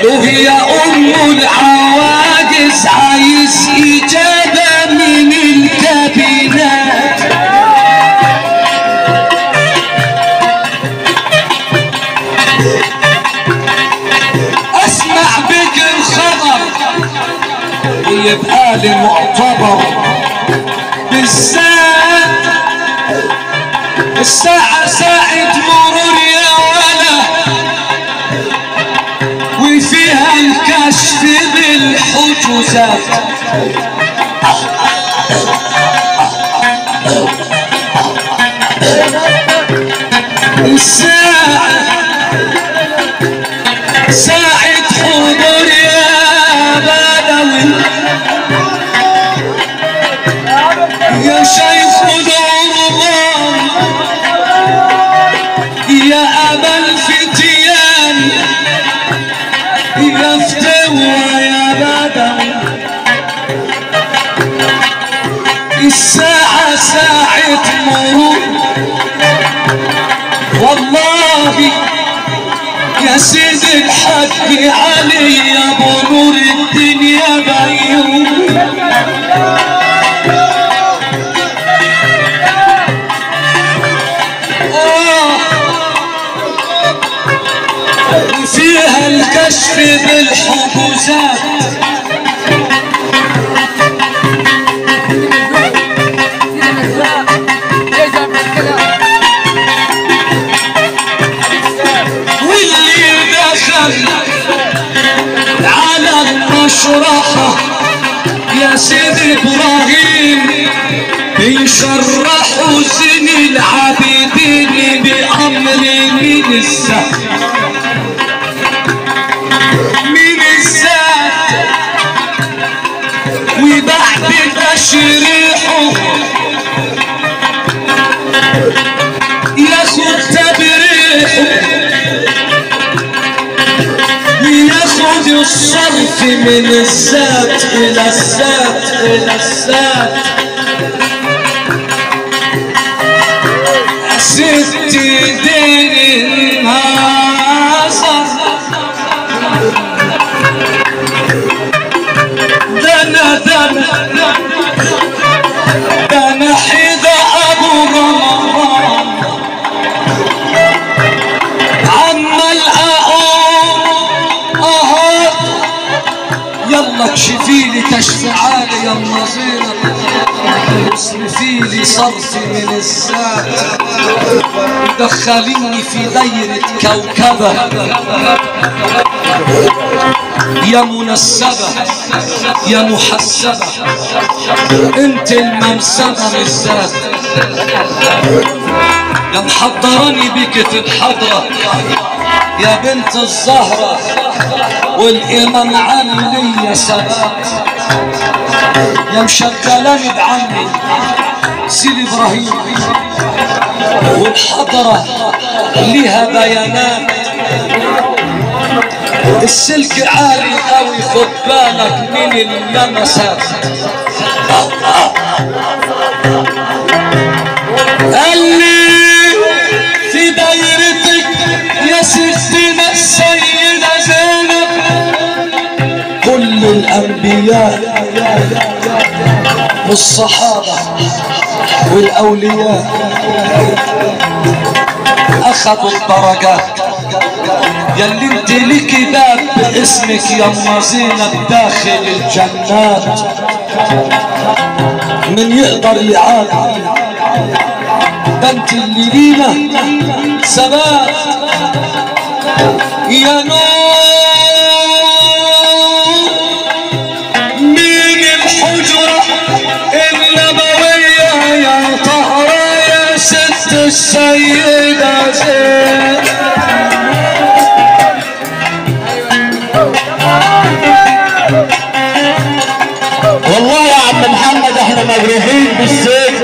وهي ام العواجز عايز اجابة من الكابينات اسمع بك الخبر ويبقى لي معتبر بالذات الساعة ساعة مرور يا ولا وفيها الكشف بالحجوزات الساعة ساعة حضور يا بدوي يا شيخ العربان يا أبا الفتيان يا فتوى يا بدوي الساعة ساعة مرور والله يا سيدي الحق علي يا ابو نور الدنيا بيوم آه. فيها الكشف بالحجوزات واللي دخل على المشرحة يا سيدي ابراهيم بيشرحوا زين العابدين بأمر من السهل من الذات وبعد تشريحه ياخد تبريحه وياخد الصرف من الذات إلى الذات إلى الذات ست دين الناصر دنا دنا دنا حذا أبو رمضان عمال اقوم اهو يلا اكشفي لي كشف عالي يا النظيرة اصرفي لي صرف من الذات دخليني في دايرة كوكبة يا منسبة يا محسبة انت الممسبة بالذات يا محضراني بك في الحضرة يا بنت الزهرة والإمام علي ليا ثبات يا مشغلاني بعمي سيدي إبراهيم والحضرة ليها بيانات السلك عالي قوي خد بالك من اللمسات قال لي في دايرتك يا ستنا السيدة زينب كل الأنبياء والصحابة والأولياء أخذوا الدرجات يلي انت لك باب باسمك يا ام زينب داخل الجنات من يقدر يعاد ده انت اللي لينا ثبات يا نور من الحجرة النبوية يا طهرة يا ست السيدة زينب والله يا عم محمد احنا مجروحين بالسيف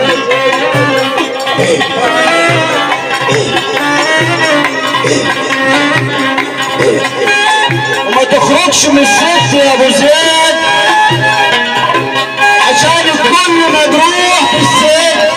وما تخرجش من السيف يا ابو زياد عشان الكل مجروح بالسيف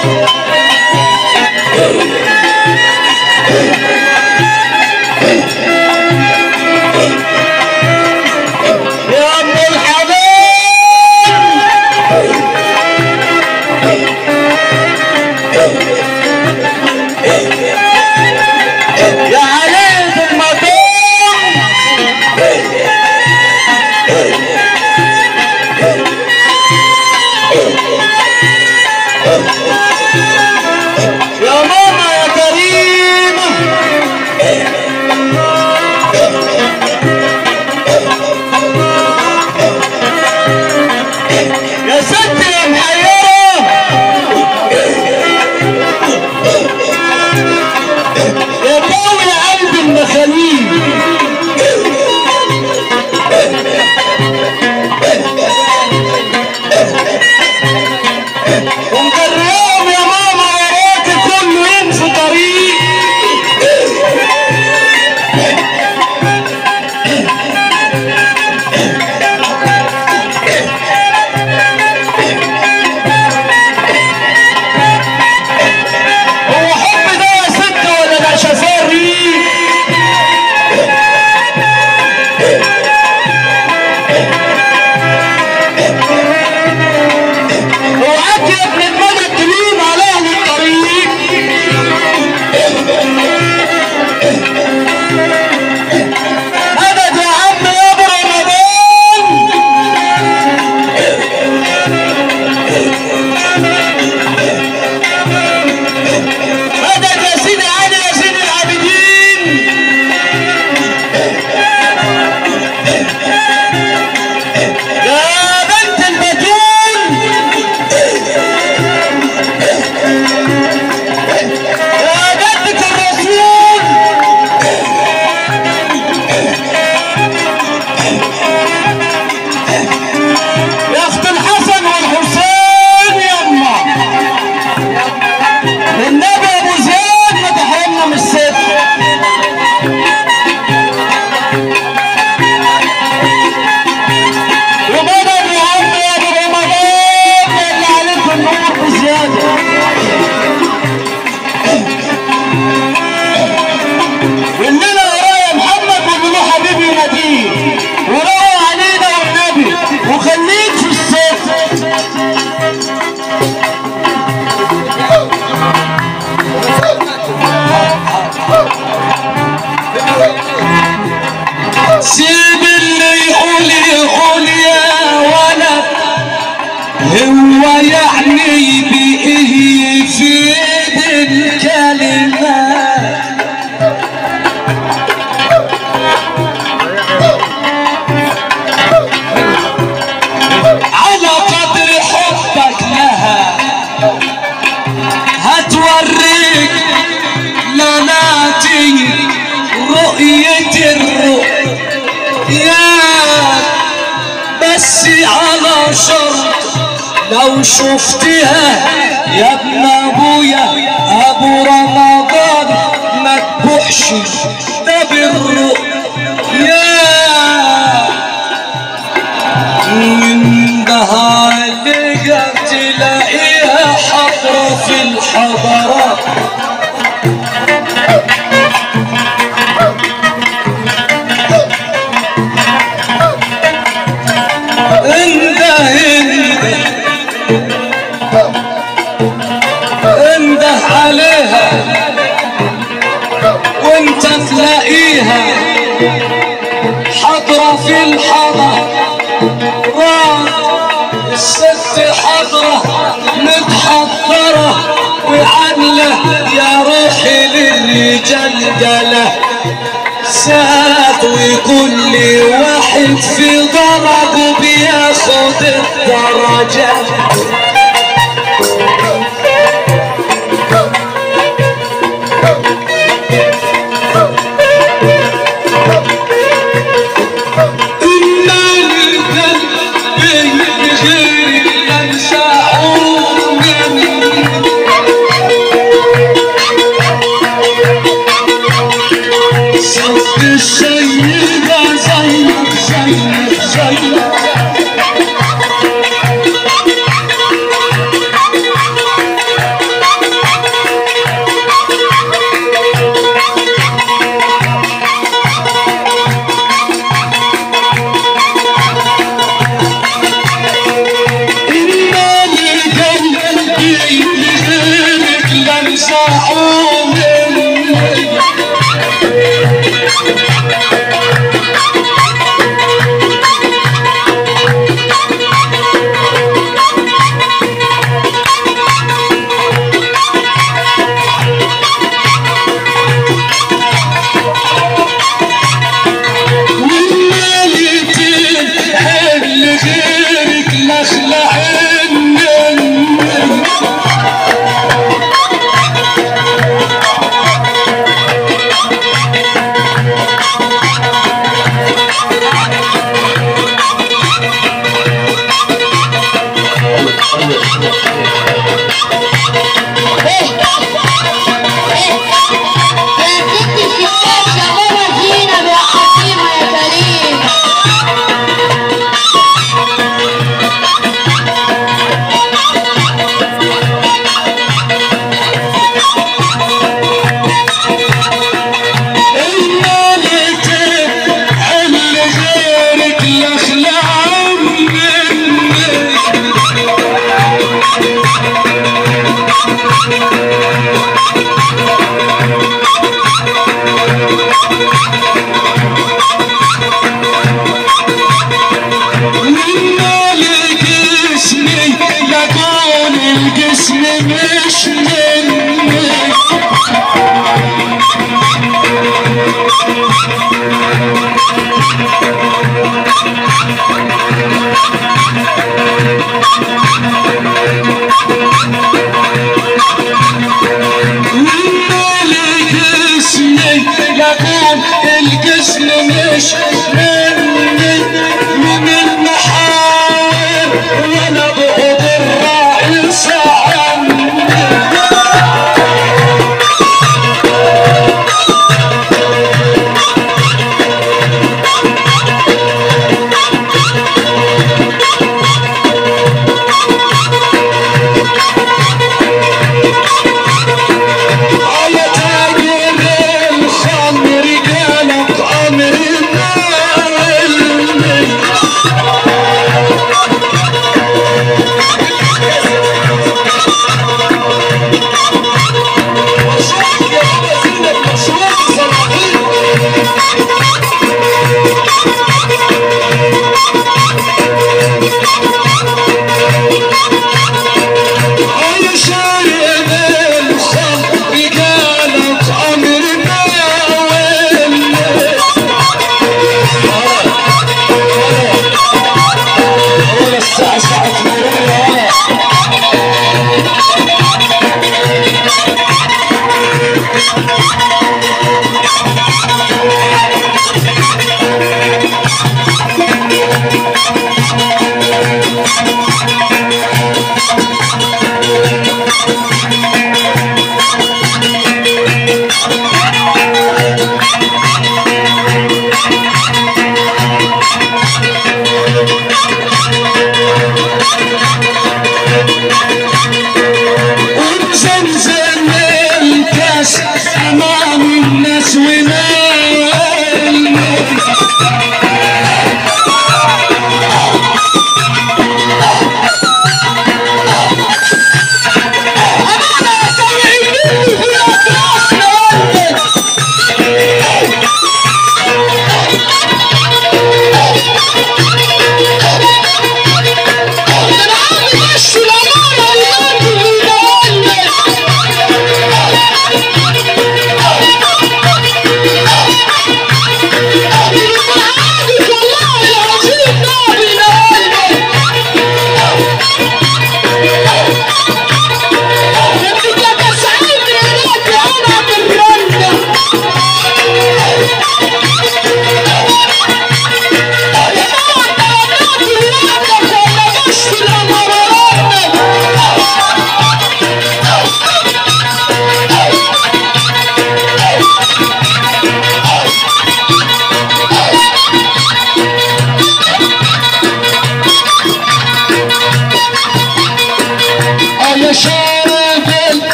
يا بس على شرط لو شفتها يا ابن ابويا ابو رمضان ما تبوحش ده بالرؤيا من ده لقى تلاقيها حضرة في الحضارات انده انده انده عليها وانت تلاقيها حضرة في الحضر الست حضرة متحضرة وعاملة يا روحي للرجال جله ساعات وكل واحد في ضربه بياخد الدرجة إما القلب غير ينسعون صوت السيدة زينب زينب زينب إما القلب غيرك لمسعون والمالتين حل غيرك لخلعن يا ست الستات شغالة زينب يا حكيمة يا كريم المالتين حل غيرك لخلعن من مالك اسمي يقول الجسم مش مني مالك اسمي يقول الجسم مش مني من المحاور وانا بعد الراعي عني على تاجر الخمر قالت امر النار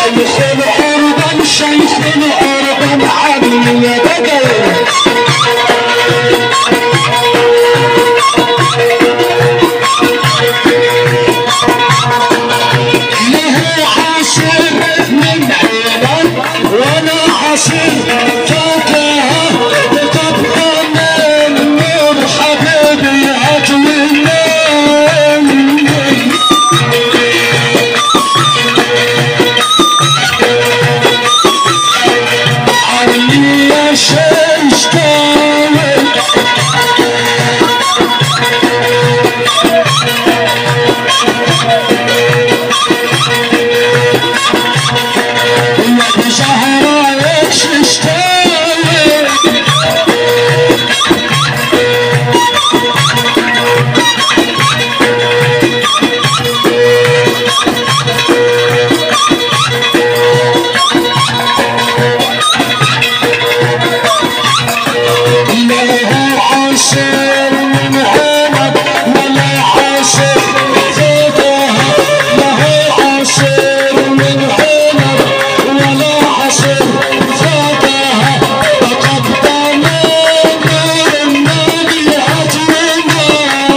شيخ العربان شيخ العربان عمي يا بدر له عاشر من عينك وانا عاشر فاكهة وتبقى من نور حبيبي عجلني علي يا شيشتاوي يا بشهرة شيشتاوي له عاشر من عينك ولا عاشر زيدها له عاشر من عينك ولا عاشر زيدها تقبل من النبي أجرنا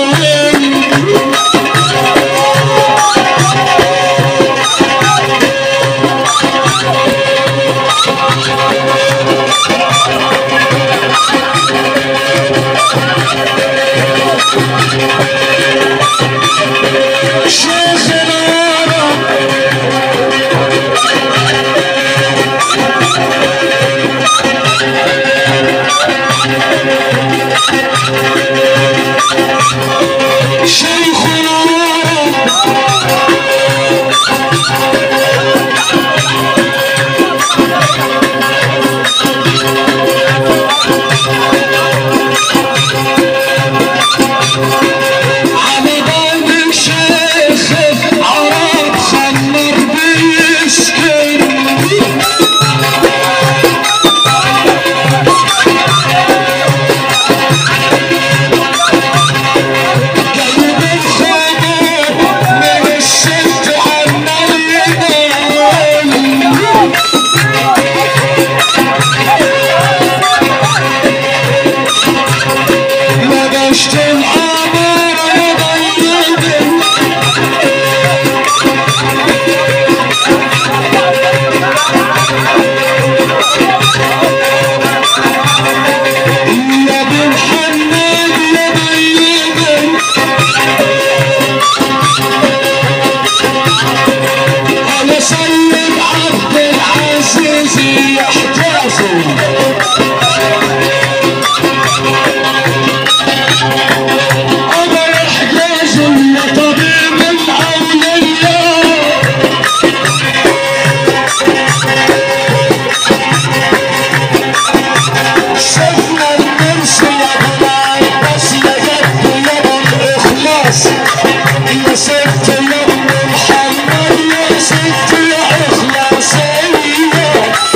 شيخ العرب شيخ العرب على باب شيخ عرب خمر بيسكن قلب الخمر من الست عنا اليمين لبشت العمر يضيق يا بن حنان يا ضيق على سيد عبد العزيز يحتفل أنا يحتاج لطبيب الأولياء شفنا النمس يا بنات بس يا جد يا ابو الإخلاص يا ست يا ابن محمد يا ست يا إخلاصية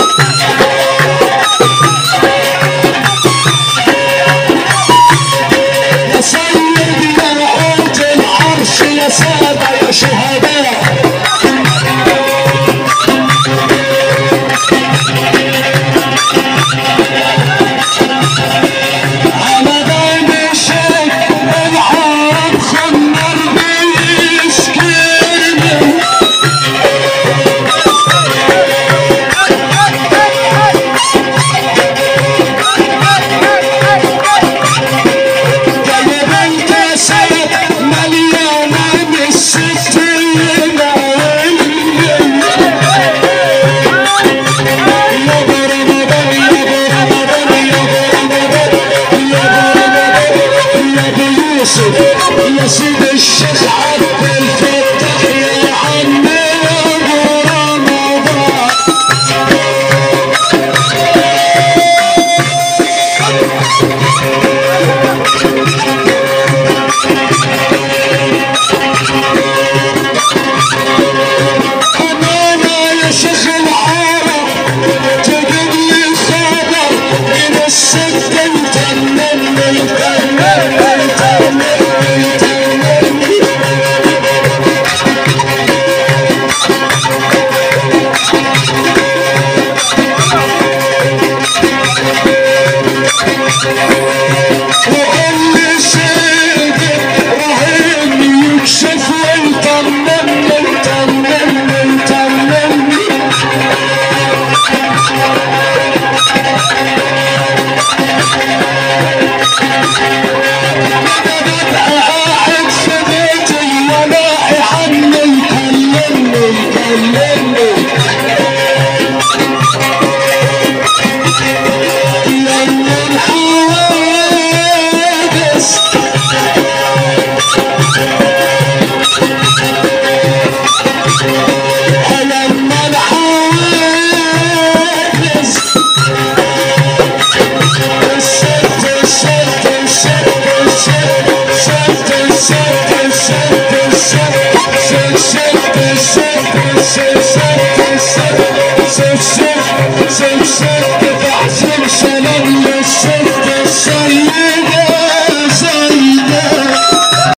يا سيد يا عود العرش يا سادة يا شهداء على باب الشيخ العرب خمر بيسكرني قلب الكاسات مليانة بالستين يا سيد الشيخ عبد الفتاح يا عم ابو رمضان أمانة يا شيخ العرب تجيب لي خبر من السكة تنمي تنمي تنمي تنمي زلزال